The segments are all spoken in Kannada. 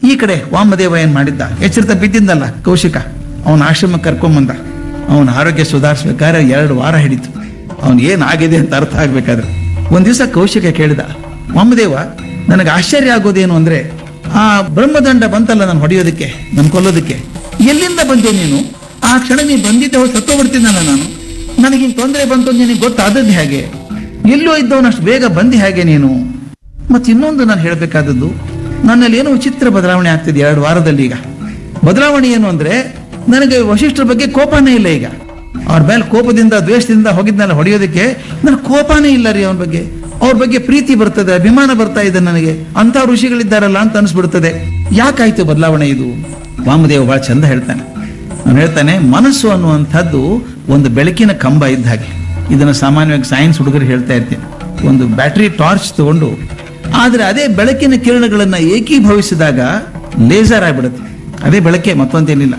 ಈ ಕಡೆ ವಾಮದೇವ ಏನ್ ಮಾಡಿದ್ದ ಎಚ್ಚರಿತ ಬಿದ್ದಿದ್ದಲ್ಲ ಕೌಶಿಕ ಅವನ ಆಶ್ರಮಕ್ಕೆ ಕರ್ಕೊಂಬಂದ ಅವನ ಆರೋಗ್ಯ ಸುಧಾರಿಸ್ಬೇಕಾದ್ರೆ ಎರಡು ವಾರ ಹಿಡಿತು ಅವನ್ ಏನಾಗಿದೆ ಅಂತ ಅರ್ಥ ಆಗ್ಬೇಕಾದ್ರೆ ಒಂದ್ ದಿವಸ ಕೌಶಿಕ ಕೇಳಿದ ವಾಮದೇವ ನನಗೆ ಆಶ್ಚರ್ಯ ಆಗೋದೇನು ಅಂದ್ರೆ ಆ ಬ್ರಹ್ಮದಂಡ ಬಂತಲ್ಲ ನಾನು ಹೊಡೆಯೋದಕ್ಕೆ ನನ್ ಕೊಲ್ಲೋದಕ್ಕೆ ಎಲ್ಲಿಂದ ಬಂದೆ ನೀನು ಆ ಕ್ಷಣ ನೀನು ಬಂದಿದ್ದೆ ಹೋಗಿ ಸತ್ತೋಗ್ಬಿಡ್ತೀನಲ್ಲ ನಾನು ನನಗೆ ಹಿಂಗ್ ತೊಂದರೆ ಬಂತು ಅಂತ ನಿನಗೆ ಗೊತ್ತಾದದ್ದು ಹೇಗೆ ಎಲ್ಲೋ ಇದ್ದವನಷ್ಟು ಬೇಗ ಬಂದಿ ಹೇಗೆ ನೀನು ಮತ್ತೆ ಇನ್ನೊಂದು ನಾನು ಹೇಳಬೇಕಾದದ್ದು ನನ್ನಲ್ಲಿ ಏನೋ ವಿಚಿತ್ರ ಬದಲಾವಣೆ ಆಗ್ತಿದೆ ಎರಡು ವಾರದಲ್ಲಿ ಈಗ ಬದಲಾವಣೆ ಏನು ಅಂದ್ರೆ ನನಗೆ ವಶಿಷ್ಠರ ಬಗ್ಗೆ ಕೋಪನೇ ಇಲ್ಲ ಈಗ ಅವ್ರ ಮೇಲೆ ಕೋಪದಿಂದ ದ್ವೇಷದಿಂದ ಹೋಗಿದ್ನಲ್ಲ ಹೊಡೆಯೋದಕ್ಕೆ ನನಗೆ ಕೋಪನೇ ಇಲ್ಲ ರೀ ಅವನ ಬಗ್ಗೆ ಅವ್ರ ಬಗ್ಗೆ ಪ್ರೀತಿ ಬರ್ತದೆ ಅಭಿಮಾನ ಬರ್ತಾ ಇದೆ ನನಗೆ ಅಂತ ಋಷಿಗಳಿದ್ದಾರಲ್ಲ ಅಂತ ಅನಿಸ್ಬಿಡ್ತದೆ ಯಾಕಾಯ್ತು ಬದಲಾವಣೆ ಇದು ವಾಮದೇವ ಬಹಳ ಚಂದ ಹೇಳ್ತಾನೆ ಅವನು ಹೇಳ್ತಾನೆ ಮನಸ್ಸು ಅನ್ನುವಂಥದ್ದು ಒಂದು ಬೆಳಕಿನ ಕಂಬ ಇದ್ದ ಹಾಗೆ ಇದನ್ನು ಸಾಮಾನ್ಯವಾಗಿ ಸೈನ್ಸ್ ಹುಡುಗರು ಹೇಳ್ತಾ ಇರ್ತೀನಿ ಒಂದು ಬ್ಯಾಟರಿ ಟಾರ್ಚ್ ತಗೊಂಡು ಆದ್ರೆ ಅದೇ ಬೆಳಕಿನ ಕಿರಣಗಳನ್ನ ಏಕೀಭವಿಸಿದಾಗ ಲೇಸರ್ ಆಗ್ಬಿಡುತ್ತೆ ಅದೇ ಬೆಳಕೆ ಮತ್ತೊಂದೇನಿಲ್ಲ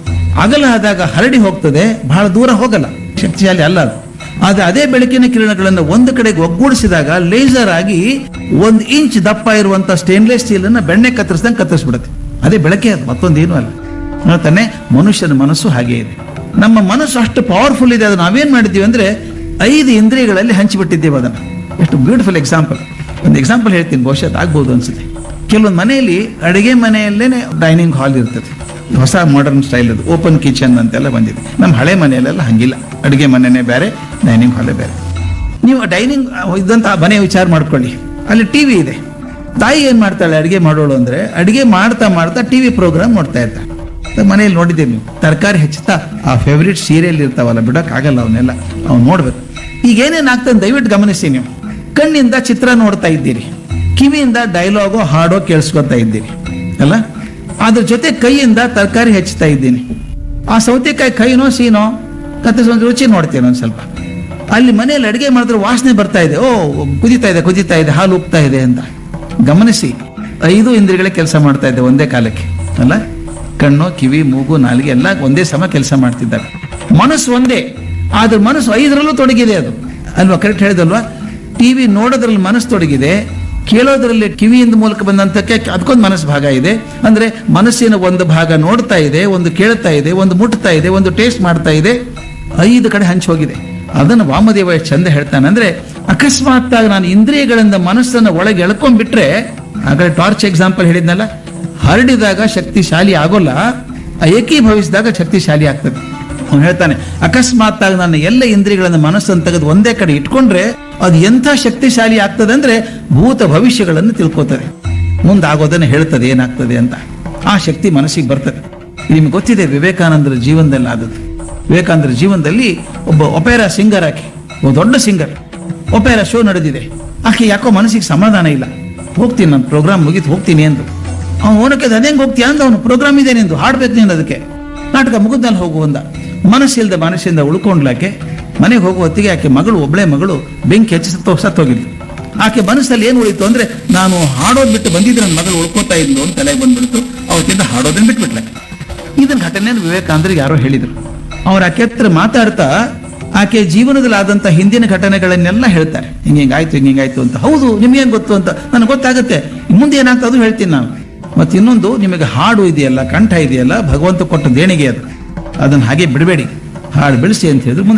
ಅಗಲ ಆದಾಗ ಹರಡಿ ಹೋಗ್ತದೆ ಬಹಳ ದೂರ ಹೋಗಲ್ಲ ಶಕ್ತಿಶಾಲಿ ಅಲ್ಲ ಅದು ಆದ್ರೆ ಅದೇ ಬೆಳಕಿನ ಕಿರಣಗಳನ್ನು ಒಂದು ಕಡೆಗೆ ಒಗ್ಗೂಡಿಸಿದಾಗ ಲೇಸರ್ ಆಗಿ ಒಂದು ಇಂಚ್ ದಪ್ಪ ಇರುವಂತ ಸ್ಟೇನ್ಲೆಸ್ ಸ್ಟೀಲ್ ಅನ್ನ ಬೆಣ್ಣೆ ಕತ್ತರಿಸಿದಂಗೆ ಕತ್ತರಿಸ್ಬಿಡುತ್ತೆ ಅದೇ ಬೆಳಕೆ ಅದು ಮತ್ತೊಂದೇನು ಅಲ್ಲ ಹೇಳ್ತಾನೆ ಮನುಷ್ಯನ ಮನಸ್ಸು ಹಾಗೆ ಇದೆ ನಮ್ಮ ಮನಸ್ಸು ಅಷ್ಟು ಪವರ್ಫುಲ್ ಇದೆ ಅದು ನಾವೇನ್ ಮಾಡಿದ್ದೀವಿ ಅಂದ್ರೆ ಐದು ಇಂದ್ರಿಯಗಳಲ್ಲಿ ಹಂಚಿಬಿಟ್ಟಿದ್ದೇವೆ ಅದನ್ನ ಎಷ್ಟು ಬ್ಯೂಟಿಫುಲ್ ಎಕ್ಸಾಂಪಲ್ ಒಂದು ಎಕ್ಸಾಂಪಲ್ ಹೇಳ್ತೀನಿ ಬಹುಶಃ ಆಗ್ಬೋದು ಅನ್ಸುತ್ತೆ ಕೆಲವೊಂದು ಮನೆಯಲ್ಲಿ ಅಡಿಗೆ ಮನೆಯಲ್ಲೇನೆ ಡೈನಿಂಗ್ ಹಾಲ್ ಇರ್ತದೆ ಹೊಸ ಮಾಡರ್ನ್ ಸ್ಟೈಲ್ ಅದು ಓಪನ್ ಕಿಚನ್ ಅಂತೆಲ್ಲ ಬಂದಿದೆ ನಮ್ಮ ಹಳೆ ಮನೆಯಲ್ಲೆಲ್ಲ ಹಂಗಿಲ್ಲ ಅಡುಗೆ ಮನೆನೇ ಬೇರೆ ಡೈನಿಂಗ್ ಹಾಲೇ ಬೇರೆ ನೀವು ಡೈನಿಂಗ್ ಇದ್ದಂತ ಮನೆ ವಿಚಾರ ಮಾಡ್ಕೊಳ್ಳಿ ಅಲ್ಲಿ ಟಿವಿ ಇದೆ ತಾಯಿ ಏನ್ ಮಾಡ್ತಾಳೆ ಅಡಿಗೆ ಮಾಡೋಳು ಅಂದ್ರೆ ಅಡಿಗೆ ಮಾಡ್ತಾ ಮಾಡ್ತಾ ಟಿವಿ ಪ್ರೋಗ್ರಾಮ್ ನೋಡ್ತಾ ಇರ್ತಾಳೆ ಅದು ಮನೇಲಿ ನೋಡಿದ್ದೀರಿ ನೀವು ತರಕಾರಿ ಹೆಚ್ಚುತ್ತಾ ಆ ಫೇವ್ರೇಟ್ ಸೀರಿಯಲ್ ಇರ್ತಾವಲ್ಲ ಬಿಡಕ್ ಆಗಲ್ಲ ಅವನ್ನೆಲ್ಲ ಅವ್ನು ನೋಡ್ಬೇಕು ಈಗ ಏನೇನ್ ಆಗ್ತದೆ ದಯವಿಟ್ಟು ಗಮನಿಸಿ ನೀವು ಕಣ್ಣಿಂದ ಚಿತ್ರ ನೋಡ್ತಾ ಇದ್ದೀರಿ ಕಿವಿಯಿಂದ ಡೈಲಾಗೋ ಹಾಡೋ ಕೇಳಿಸ್ಕೊತಾ ಇದ್ದೀರಿ ಅಲ್ಲ ಅದ್ರ ಜೊತೆ ಕೈಯಿಂದ ತರಕಾರಿ ಹೆಚ್ಚುತ್ತಾ ಇದ್ದೀನಿ ಆ ಸೌತೆಕಾಯಿ ಕೈನೋ ಸೀನೋ ಕತ್ತಿಸ್ ಒಂದು ರುಚಿ ನೋಡ್ತೇನೆ ಒಂದ್ ಸ್ವಲ್ಪ ಅಲ್ಲಿ ಮನೆಯಲ್ಲಿ ಅಡಿಗೆ ಮಾಡಿದ್ರೆ ವಾಸನೆ ಬರ್ತಾ ಇದೆ ಓ ಕುದಿತಾ ಇದೆ ಕುದಿತಾ ಇದೆ ಹಾಲು ಉಪ್ತಾ ಇದೆ ಅಂತ ಗಮನಿಸಿ ಐದು ಇಂದ್ರಿಯಗಳೇ ಕೆಲಸ ಮಾಡ್ತಾ ಇದೆ ಒಂದೇ ಕಾಲಕ್ಕೆ ಅಲ್ಲ ಕಣ್ಣು ಕಿವಿ ಮೂಗು ನಾಲಿಗೆ ಎಲ್ಲ ಒಂದೇ ಸಮ ಕೆಲಸ ಮಾಡ್ತಿದ್ದಾರೆ ಮನಸ್ಸು ಒಂದೇ ಆದ್ರೆ ಮನಸ್ಸು ಐದರಲ್ಲೂ ತೊಡಗಿದೆ ಅದು ಅಲ್ವಾ ಕರೆಕ್ಟ್ ಹೇಳಿದಲ್ವಾ ಟಿವಿ ನೋಡೋದ್ರಲ್ಲಿ ಮನಸ್ಸು ತೊಡಗಿದೆ ಕೇಳೋದ್ರಲ್ಲಿ ಕಿವಿಯಿಂದ ಮೂಲಕ ಬಂದಂತಕ್ಕೆ ಅದಕ್ಕೊಂದು ಮನಸ್ಸು ಭಾಗ ಇದೆ ಅಂದ್ರೆ ಮನಸ್ಸಿನ ಒಂದು ಭಾಗ ನೋಡ್ತಾ ಇದೆ ಒಂದು ಕೇಳ್ತಾ ಇದೆ ಒಂದು ಮುಟ್ತಾ ಇದೆ ಒಂದು ಟೇಸ್ಟ್ ಮಾಡ್ತಾ ಇದೆ ಐದು ಕಡೆ ಹಂಚಿ ಹೋಗಿದೆ ಅದನ್ನು ವಾಮದೇವ ಎಷ್ಟು ಚಂದ ಹೇಳ್ತಾನೆ ಅಂದ್ರೆ ಅಕಸ್ಮಾತ್ ಆಗಿ ನಾನು ಇಂದ್ರಿಯಗಳಿಂದ ಮನಸ್ಸನ್ನು ಒಳಗೆ ಎಳ್ಕೊಂಡ್ಬಿಟ್ರೆ ಆಗಲೇ ಟಾರ್ಚ್ ಎಕ್ಸಾಂಪಲ್ ಹೇಳಿದ್ನಲ್ಲ ಹರಡಿದಾಗ ಶಕ್ತಿಶಾಲಿ ಆಗೋಲ್ಲ ಆ ಏಕೀಭವಿಸಿದಾಗ ಶಕ್ತಿಶಾಲಿ ಆಗ್ತದೆ ಅವನು ಹೇಳ್ತಾನೆ ಅಕಸ್ಮಾತ್ ಆಗಿ ನನ್ನ ಎಲ್ಲ ಇಂದ್ರಿಯಗಳನ್ನ ಮನಸ್ಸನ್ನು ತೆಗೆದು ಒಂದೇ ಕಡೆ ಇಟ್ಕೊಂಡ್ರೆ ಅದು ಎಂಥ ಶಕ್ತಿಶಾಲಿ ಆಗ್ತದೆ ಅಂದ್ರೆ ಭೂತ ಭವಿಷ್ಯಗಳನ್ನು ತಿಳ್ಕೊತದೆ ಮುಂದಾಗೋದನ್ನ ಹೇಳ್ತದೆ ಏನಾಗ್ತದೆ ಅಂತ ಆ ಶಕ್ತಿ ಮನಸ್ಸಿಗೆ ಬರ್ತದೆ ನಿಮ್ಗೆ ಗೊತ್ತಿದೆ ವಿವೇಕಾನಂದರ ಜೀವನದಲ್ಲಿ ಆದದ್ದು ವಿವೇಕಾನಂದರ ಜೀವನದಲ್ಲಿ ಒಬ್ಬ ಒಪೇರಾ ಸಿಂಗರ್ ಆಕೆ ಒಬ್ಬ ದೊಡ್ಡ ಸಿಂಗರ್ ಒಪೇರಾ ಶೋ ನಡೆದಿದೆ ಆಕೆ ಯಾಕೋ ಮನಸ್ಸಿಗೆ ಸಮಾಧಾನ ಇಲ್ಲ ಹೋಗ್ತೀನಿ ನಾನು ಪ್ರೋಗ್ರಾಮ್ ಮುಗಿತು ಹೋಗ್ತೀನಿ ಎಂದು ಅವ್ನು ಓನಕ್ಕೆ ಅದೇಂಗೆ ಹೋಗ್ತೀಯ ಅಂದ ಅವನು ಪ್ರೋಗ್ರಾಮ್ ಇದೆ ನಿಂದು ಹಾಡ್ಬೇಕು ನೀನು ಅದಕ್ಕೆ ನಾಟಕ ಮುಗಿದ್ಮೇಲೆ ಹೋಗು ಅಂದ ಮನಸ್ಸಿಲ್ದ ಮನಸ್ಸಿಂದ ಉಳ್ಕೊಂಡ್ಲಾಕೆ ಮನೆಗೆ ಹೋಗುವ ಹೊತ್ತಿಗೆ ಆಕೆ ಮಗಳು ಒಬ್ಬಳೆ ಮಗಳು ಬೆಂಕಿ ಹಚ್ಚಿ ಸತ್ತೋ ಸತ್ತೋಗಿದ್ಲು ಆಕೆ ಮನಸ್ಸಲ್ಲಿ ಏನು ಉಳಿತು ಅಂದ್ರೆ ನಾನು ಹಾಡೋದ್ ಬಿಟ್ಟು ಬಂದಿದ್ರೆ ನನ್ನ ಮಗಳು ಉಳ್ಕೋತಾ ಇದ್ಲು ಅಂತ ತಲೆಗೆ ಬಂದ್ಬಿಡ್ತು ಅವತ್ತಿಂದ ಹಾಡೋದನ್ನ ಬಿಟ್ಬಿಟ್ಲೆ ಇದನ್ನ ಘಟನೆಯನ್ನು ವಿವೇಕಾನಂದರಿಗೆ ಯಾರೋ ಹೇಳಿದ್ರು ಅವ್ರ ಆಕೆ ಹತ್ರ ಮಾತಾಡ್ತಾ ಆಕೆ ಜೀವನದಲ್ಲಿ ಆದಂತ ಹಿಂದಿನ ಘಟನೆಗಳನ್ನೆಲ್ಲ ಹೇಳ್ತಾರೆ ಹಿಂಗ ಹಿಂಗಾಯ್ತು ಹಿಂಗ ಹಿಂಗಾಯ್ತು ಅಂತ ಹೌದು ನಿಮ್ಗೇನ್ ಗೊತ್ತು ಅಂತ ನನಗೆ ಗೊತ್ತಾಗುತ್ತೆ ಮುಂದೆ ಏನಾಗ್ತದೆ ಅದು ಹೇಳ್ತೀನಿ ನಾನು ಮತ್ತೆ ಇನ್ನೊಂದು ನಿಮಗೆ ಹಾಡು ಇದೆಯಲ್ಲ ಕಂಠ ಇದೆಯಲ್ಲ ಭಗವಂತ ಕೊಟ್ಟ ದೇಣಿಗೆ ಅದು ಅದನ್ನ ಹಾಗೆ ಬಿಡಬೇಡಿ ಹಾಡು ಬೆಳೆಸಿ ಅಂತ ಹೇಳಿದ್ರು ಮುಂದೆ